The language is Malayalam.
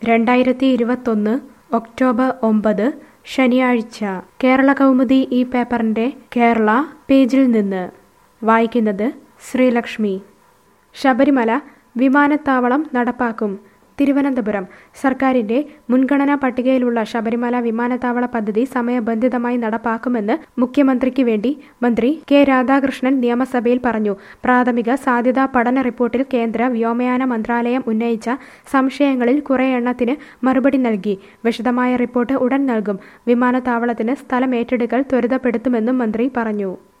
രണ്ടായിരത്തി ഇരുപത്തൊന്ന് ഒക്ടോബർ ഒമ്പത് ശനിയാഴ്ച കേരള കൗമുദി ഈ പേപ്പറിന്റെ കേരള പേജിൽ നിന്ന് വായിക്കുന്നത് ശ്രീലക്ഷ്മി ശബരിമല വിമാനത്താവളം നടപ്പാക്കും തിരുവനന്തപുരം സർക്കാരിന്റെ മുൻഗണനാ പട്ടികയിലുള്ള ശബരിമല വിമാനത്താവള പദ്ധതി സമയബന്ധിതമായി നടപ്പാക്കുമെന്ന് മുഖ്യമന്ത്രിക്ക് വേണ്ടി മന്ത്രി കെ രാധാകൃഷ്ണൻ നിയമസഭയിൽ പറഞ്ഞു പ്രാഥമിക സാധ്യതാ പഠന റിപ്പോർട്ടിൽ കേന്ദ്ര വ്യോമയാന മന്ത്രാലയം ഉന്നയിച്ച സംശയങ്ങളിൽ കുറെ എണ്ണത്തിന് മറുപടി നൽകി വിശദമായ റിപ്പോർട്ട് ഉടൻ നൽകും വിമാനത്താവളത്തിന് സ്ഥലമേറ്റെടുക്കൽ ത്വരിതപ്പെടുത്തുമെന്നും മന്ത്രി പറഞ്ഞു